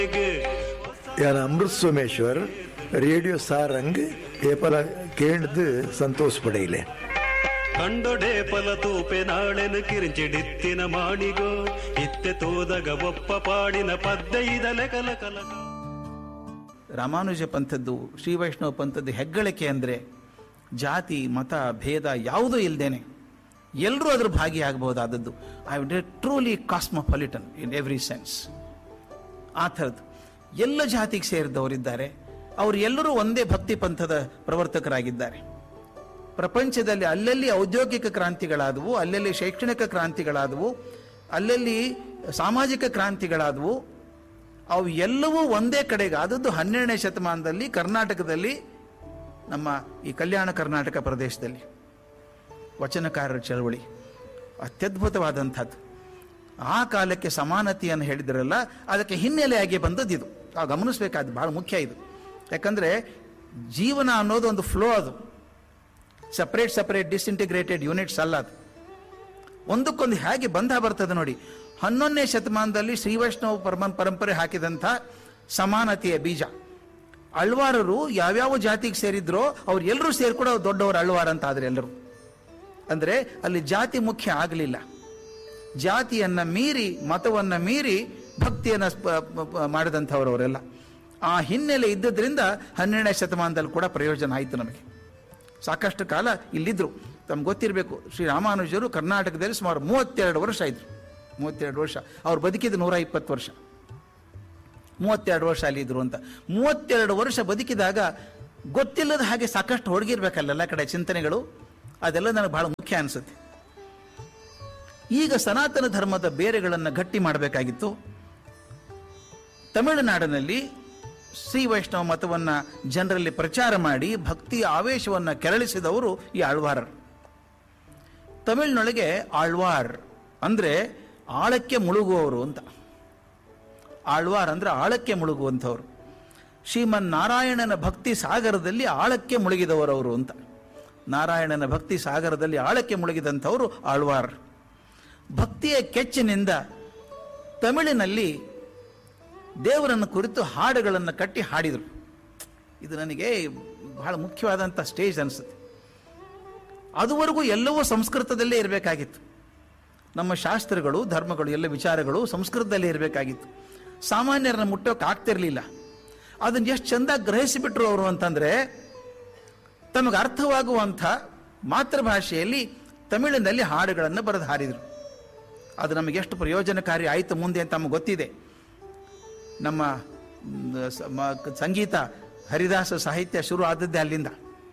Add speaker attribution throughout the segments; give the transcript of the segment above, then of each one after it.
Speaker 1: ഞാൻ അമൃത് സോമേശ്വർ റേഡിയോ സാರಂಗ್ ಏಪಲ ಕೇಳ್ದು ಸಂತೋಷ ಪಡೆಯಲೆ
Speaker 2: ಕಂಡೊಡೆ ಫಲ ತೂಪೆ ನಾಳೆನು ಕಿರಿಂಚಿಡಿತ್ತಿನ ಮಾಡಿಗೋ ಇತ್ತೆ ತೋದಗ ಒಪ್ಪ ಪಾಡಿನ ಪದ್ಯ ಇದಲೆ ಕಲ ಕಲ
Speaker 3: ರಾಮಾನುಜ ಪಂಥದ್ದು ಶ್ರೀ ವೈಷ್ಣವ ಪಂಥದ್ದು ಹೆಗ್ಗಳಿಕೆ ಅಂದರೆ ಜಾತಿ ಮತ ಭೇದ ಯಾವುದೂ ಇಲ್ಲದೇನೆ ಎಲ್ಲರೂ ಅದ್ರ ಭಾಗಿಯಾಗಬಹುದಾದದ್ದು I would truly cosmopolitan in every sense ಆ ಥರದ್ದು ಎಲ್ಲ ಜಾತಿಗೆ ಸೇರಿದವರಿದ್ದಾರೆ ಅವರು ಎಲ್ಲರೂ ಒಂದೇ ಭಕ್ತಿ ಪಂಥದ ಪ್ರವರ್ತಕರಾಗಿದ್ದಾರೆ ಪ್ರಪಂಚದಲ್ಲಿ ಅಲ್ಲಲ್ಲಿ ಔದ್ಯೋಗಿಕ ಕ್ರಾಂತಿಗಳಾದವು ಅಲ್ಲಲ್ಲಿ ಶೈಕ್ಷಣಿಕ ಕ್ರಾಂತಿಗಳಾದವು ಅಲ್ಲಲ್ಲಿ ಸಾಮಾಜಿಕ ಕ್ರಾಂತಿಗಳಾದವು ಅವು ಎಲ್ಲವೂ ಒಂದೇ ಕಡೆಗೆ ಆದದ್ದು ಹನ್ನೆರಡನೇ ಶತಮಾನದಲ್ಲಿ ಕರ್ನಾಟಕದಲ್ಲಿ ನಮ್ಮ ಈ ಕಲ್ಯಾಣ ಕರ್ನಾಟಕ ಪ್ರದೇಶದಲ್ಲಿ ವಚನಕಾರರ ಚಳವಳಿ ಅತ್ಯದ್ಭುತವಾದಂಥದ್ದು ಆ ಕಾಲಕ್ಕೆ ಸಮಾನತೆಯನ್ನು ಹೇಳಿದ್ರಲ್ಲ ಅದಕ್ಕೆ ಹಿನ್ನೆಲೆಯಾಗಿ ಬಂದದ್ದು ಇದು ನಾವು ಗಮನಿಸಬೇಕಾದ್ದು ಬಹಳ ಮುಖ್ಯ ಇದು ಯಾಕಂದರೆ ಜೀವನ ಅನ್ನೋದು ಒಂದು ಫ್ಲೋ ಅದು ಸಪ್ರೇಟ್ ಸಪ್ರೇಟ್ ಡಿಸ್ಇಂಟಿಗ್ರೇಟೆಡ್ ಯೂನಿಟ್ಸ್ ಅಲ್ಲ ಅದು ಒಂದಕ್ಕೊಂದು ಹೇಗೆ ಬಂಧ ಬರ್ತದೆ ನೋಡಿ ಹನ್ನೊಂದನೇ ಶತಮಾನದಲ್ಲಿ ಶ್ರೀ ವೈಷ್ಣವ ಪರಮ ಪರಂಪರೆ ಹಾಕಿದಂಥ ಸಮಾನತೆಯ ಬೀಜ ಅಳ್ವಾರರು ಯಾವ್ಯಾವ ಜಾತಿಗೆ ಸೇರಿದ್ರೋ ಅವ್ರು ಎಲ್ಲರೂ ಸೇರ್ಕೊಡೋ ದೊಡ್ಡವರು ಅಳ್ವಾರ ಅಂತ ಆದ್ರೆ ಎಲ್ಲರೂ ಅಂದರೆ ಅಲ್ಲಿ ಜಾತಿ ಮುಖ್ಯ ಆಗಲಿಲ್ಲ ಜಾತಿಯನ್ನ ಮೀರಿ ಮತವನ್ನ ಮೀರಿ ಭಕ್ತಿಯನ್ನು ಸ್ಪ- ಪ- ಪ- ಮಾಡಿದಂಥವರವರೆಲ್ಲ ಆ ಹಿನ್ನೆಲೆ ಇದ್ದದ್ರಿಂದ ಹನ್ನೆರಡನೇ ಶತಮಾನದಲ್ಲಿ ಕೂಡ ಪ್ರಯೋಜನ ಆಯಿತು ನಮಗೆ ಸಾಕಷ್ಟು ಕಾಲ ಇಲ್ಲಿದ್ದರು ತಮ್ಗೆ ಗೊತ್ತಿರಬೇಕು ಶ್ರೀ ರಾಮಾನುಜರು ಕರ್ನಾಟಕದಲ್ಲಿ ಸುಮಾರು ಮೂವತ್ತೆರಡು ವರ್ಷ ಇದ್ರು ಮೂವತ್ತೆರಡು ವರ್ಷ ಅವ್ರು ಬದುಕಿದ ನೂರ ಇಪ್ಪತ್ತು ವರ್ಷ ಮೂವತ್ತೆರಡು ವರ್ಷ ಅಲ್ಲಿ ಇದ್ರು ಅಂತ ಮೂವತ್ತೆರಡು ವರ್ಷ ಬದುಕಿದಾಗ ಗೊತ್ತಿಲ್ಲದ ಹಾಗೆ ಸಾಕಷ್ಟು ಹೊಡಗಿರ್ಬೇಕಲ್ಲ ಎಲ್ಲ ಕಡೆ ಚಿಂತನೆಗಳು ಅದೆಲ್ಲ ನನಗೆ ಬಹಳ ಮುಖ್ಯ ಅನಿಸುತ್ತೆ ಈಗ ಸನಾತನ ಧರ್ಮದ ಬೇರೆಗಳನ್ನು ಗಟ್ಟಿ ಮಾಡಬೇಕಾಗಿತ್ತು ತಮಿಳುನಾಡಿನಲ್ಲಿ ಶ್ರೀ ವೈಷ್ಣವ ಮತವನ್ನು ಜನರಲ್ಲಿ ಪ್ರಚಾರ ಮಾಡಿ ಭಕ್ತಿಯ ಆವೇಶವನ್ನು ಕೆರಳಿಸಿದವರು ಈ ಆಳ್ವಾರರು ತಮಿಳಿನೊಳಗೆ ಆಳ್ವಾರ್ ಅಂದರೆ ಆಳಕ್ಕೆ ಮುಳುಗುವವರು ಅಂತ ಆಳ್ವಾರ್ ಅಂದ್ರೆ ಆಳಕ್ಕೆ ಮುಳುಗುವಂಥವ್ರು ಶ್ರೀಮನ್ ನಾರಾಯಣನ ಭಕ್ತಿ ಸಾಗರದಲ್ಲಿ ಆಳಕ್ಕೆ ಮುಳುಗಿದವರವರು ಅಂತ ನಾರಾಯಣನ ಭಕ್ತಿ ಸಾಗರದಲ್ಲಿ ಆಳಕ್ಕೆ ಮುಳುಗಿದಂಥವರು ಆಳ್ವಾರ್ ಭಕ್ತಿಯ ಕೆಚ್ಚಿನಿಂದ ತಮಿಳಿನಲ್ಲಿ ದೇವರನ್ನು ಕುರಿತು ಹಾಡುಗಳನ್ನು ಕಟ್ಟಿ ಹಾಡಿದರು ಇದು ನನಗೆ ಬಹಳ ಮುಖ್ಯವಾದಂಥ ಸ್ಟೇಜ್ ಅನಿಸುತ್ತೆ ಅದುವರೆಗೂ ಎಲ್ಲವೂ ಸಂಸ್ಕೃತದಲ್ಲೇ ಇರಬೇಕಾಗಿತ್ತು ನಮ್ಮ ಶಾಸ್ತ್ರಗಳು ಧರ್ಮಗಳು ಎಲ್ಲ ವಿಚಾರಗಳು ಸಂಸ್ಕೃತದಲ್ಲೇ ಇರಬೇಕಾಗಿತ್ತು ಸಾಮಾನ್ಯರನ್ನ ಮುಟ್ಟೋಕೆ ಆಗ್ತಿರ್ಲಿಲ್ಲ ಅದನ್ನು ಎಷ್ಟು ಚೆಂದ ಗ್ರಹಿಸಿಬಿಟ್ರು ಅವರು ಅಂತಂದ್ರೆ ತಮಗೆ ಅರ್ಥವಾಗುವಂಥ ಮಾತೃಭಾಷೆಯಲ್ಲಿ ತಮಿಳಿನಲ್ಲಿ ಹಾಡುಗಳನ್ನು ಬರೆದು ಹಾರಿದರು ಅದು ನಮಗೆ ಎಷ್ಟು ಪ್ರಯೋಜನಕಾರಿ ಆಯಿತು ಮುಂದೆ ಅಂತ ನಮಗೆ ಗೊತ್ತಿದೆ ನಮ್ಮ ಮ್, ಸ- ಮ- ಸಂಗೀತ ಹರಿದಾಸ ಸಾಹಿತ್ಯ ಶುರು ಆದದ್ದೇ ಅಲ್ಲಿಂದ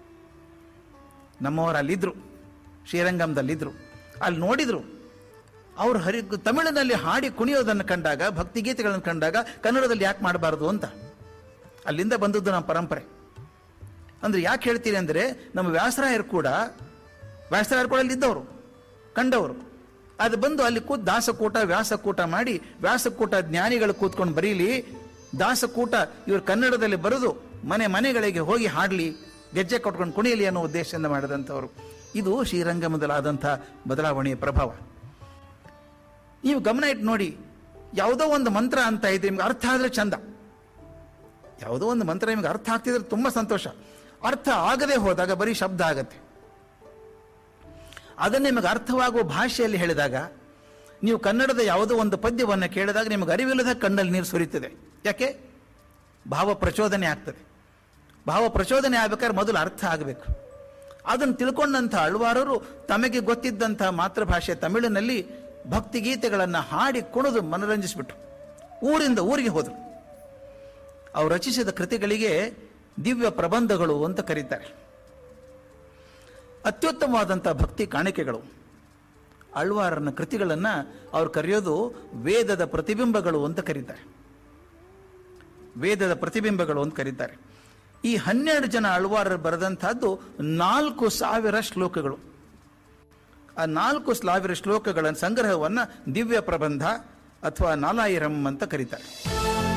Speaker 3: ನಮ್ಮವರು ಅಲ್ಲಿದ್ದರು ಶ್ರೀರಂಗಂದಲ್ಲಿದ್ದರು ಅಲ್ಲಿ ನೋಡಿದರು ಅವರು ಹರಿ ತಮಿಳಿನಲ್ಲಿ ಹಾಡಿ ಕುಣಿಯೋದನ್ನು ಕಂಡಾಗ ಭಕ್ತಿಗೀತೆಗಳನ್ನು ಕಂಡಾಗ ಕನ್ನಡದಲ್ಲಿ ಯಾಕೆ ಮಾಡಬಾರ್ದು ಅಂತ ಅಲ್ಲಿಂದ ಬಂದದ್ದು ನಮ್ಮ ಪರಂಪರೆ ಅಂದ್ರೆ ಯಾಕೆ ಹೇಳ್ತೀನಿ ಅಂದರೆ ನಮ್ಮ ವ್ಯಾಸರಾಯರು ಕೂಡ ವ್ಯಾಸರಾಯರು ಕೂಡ ಅಲ್ಲಿದ್ದವರು ಕಂಡವರು ಅದು ಬಂದು ಅಲ್ಲಿ ಕೂತ್ ದಾಸಕೂಟ ವ್ಯಾಸಕೂಟ ಮಾಡಿ ವ್ಯಾಸಕೂಟ ಜ್ಞಾನಿಗಳು ಕೂತ್ಕೊಂಡು ಬರೀಲಿ ದಾಸಕೂಟ ಇವರು ಕನ್ನಡದಲ್ಲಿ ಬರೆದು ಮನೆ ಮನೆಗಳಿಗೆ ಹೋಗಿ ಹಾಡಲಿ ಗೆಜ್ಜೆ ಕೊಟ್ಕೊಂಡು ಕುಣಿಯಲಿ ಅನ್ನೋ ಉದ್ದೇಶದಿಂದ ಮಾಡಿದಂಥವ್ರು ಇದು ಶ್ರೀರಂಗಮದಲ್ಲಾದಂಥ ಬದಲಾವಣೆಯ ಪ್ರಭಾವ ನೀವು ಗಮನ ಇಟ್ಟು ನೋಡಿ ಯಾವುದೋ ಒಂದು ಮಂತ್ರ ಅಂತ ಇದ್ರೆ ನಿಮ್ಗೆ ಅರ್ಥ ಆದರೆ ಚಂದ ಯಾವುದೋ ಒಂದು ಮಂತ್ರ ನಿಮ್ಗೆ ಅರ್ಥ ಆಗ್ತಿದ್ರೆ ತುಂಬ ಸಂತೋಷ ಅರ್ಥ ಆಗದೆ ಹೋದಾಗ ಬರೀ ಶಬ್ದ ಆಗತ್ತೆ ಅದನ್ನು ನಿಮಗೆ ಅರ್ಥವಾಗುವ ಭಾಷೆಯಲ್ಲಿ ಹೇಳಿದಾಗ ನೀವು ಕನ್ನಡದ ಯಾವುದೋ ಒಂದು ಪದ್ಯವನ್ನು ಕೇಳಿದಾಗ ನಿಮಗೆ ಅರಿವಿಲ್ಲದ ಕಣ್ಣಲ್ಲಿ ನೀರು ಸುರಿತದೆ ಯಾಕೆ ಭಾವ ಪ್ರಚೋದನೆ ಆಗ್ತದೆ ಭಾವ ಪ್ರಚೋದನೆ ಆಗ್ಬೇಕಾದ್ರೆ ಮೊದಲು ಅರ್ಥ ಆಗಬೇಕು ಅದನ್ನು ತಿಳ್ಕೊಂಡಂಥ ಅಳ್ವಾರರು ತಮಗೆ ಗೊತ್ತಿದ್ದಂಥ ಮಾತೃಭಾಷೆ ತಮಿಳಿನಲ್ಲಿ ಭಕ್ತಿಗೀತೆಗಳನ್ನು ಹಾಡಿ ಕುಣಿದು ಮನರಂಜಿಸಿಬಿಟ್ರು ಊರಿಂದ ಊರಿಗೆ ಹೋದರು ಅವರು ರಚಿಸಿದ ಕೃತಿಗಳಿಗೆ ದಿವ್ಯ ಪ್ರಬಂಧಗಳು ಅಂತ ಕರೀತಾರೆ ಅತ್ಯುತ್ತಮವಾದಂಥ ಭಕ್ತಿ ಕಾಣಿಕೆಗಳು ಅಳ್ವಾರನ ಕೃತಿಗಳನ್ನು ಅವ್ರು ಕರೆಯೋದು ವೇದದ ಪ್ರತಿಬಿಂಬಗಳು ಅಂತ ಕರೀತಾರೆ ವೇದದ ಪ್ರತಿಬಿಂಬಗಳು ಅಂತ ಕರೀತಾರೆ ಈ ಹನ್ನೆರಡು ಜನ ಅಳ್ವಾರರು ಬರೆದಂತಹದ್ದು ನಾಲ್ಕು ಸಾವಿರ ಶ್ಲೋಕಗಳು ಆ ನಾಲ್ಕು ಸಾವಿರ ಶ್ಲೋಕಗಳ ಸಂಗ್ರಹವನ್ನು ದಿವ್ಯ ಪ್ರಬಂಧ ಅಥವಾ ನಾಲಾಯಿರಂ ಅಂತ ಕರೀತಾರೆ